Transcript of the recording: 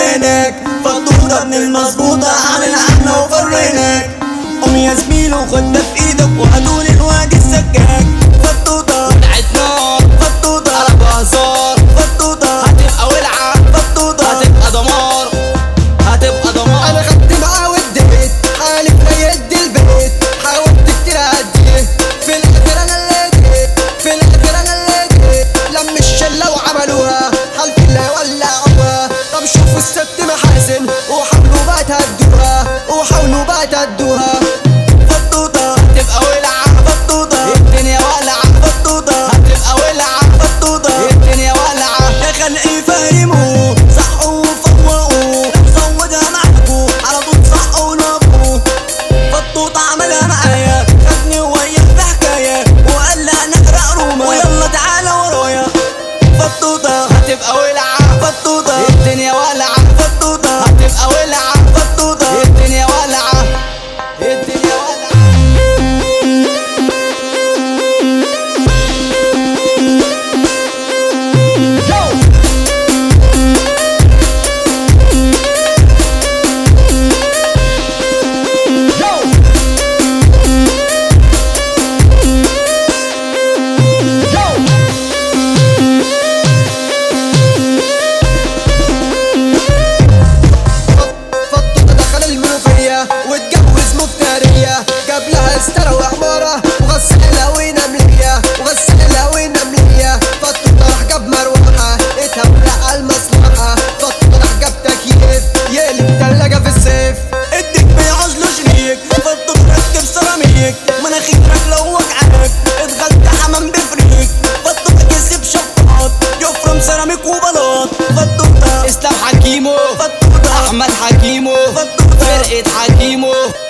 عينك فطورة من المظبوطة عامل عنا وفرينك قوم يا زميل وخد ده في ايدك وهاتولي الوادي السكاك فطوطة ولعت نار فطوطة قلب هزار فطوطة هتبقى ولعة فطوطة هتبقى دمار هتبقى دمار انا خدت معاه وديت حالف ما يدي البيت حاولت كتير اهديه في الاخر انا اللي جيت في الاخر انا اللي جيت لم الشله وعملوها حلف الله ولعوها طب شوفوا الست محاسن وحاولوا بقى تهدوها وحاولوا بقى تهدوها فطوطة هتبقى ولعة فطوطة الدنيا ولعة فطوطة هتبقى ولعة فطوطة الدنيا ولعة يا خلقي فهموا صحوا وفوقوا زودها معكوا على طول صحوا ونبقوا فطوط عملها معايا خدني وياه في حكاية وقال لي نحرق روما ويلا تعالى ورايا فطوطة هتبقى ولعة فطوطة الدنيا ولعة فطوطة هتبقى ولعة فطوطة الدنيا ولعة الدنيا ولعة فضل دخل المنوفية واتجوز مفترية جاب لها استرى وعمارة وغسل الهوي نملية وغسل الهوي نملية فضل راح جاب مروحة اتهبلق المصلحة فضل راح جاب تكييف يقلب تلاجة في الصيف اديك بيعوز له شريك فطوط ركب سيراميك مناخيرك لو وجعك اتغدى حمام بفريك فطوط كسب شفاط يفرم سيراميك وبلاط فطوطة اسلام حكيمو فطوطة احمد حكيمو فطوطة فرقة حكيمو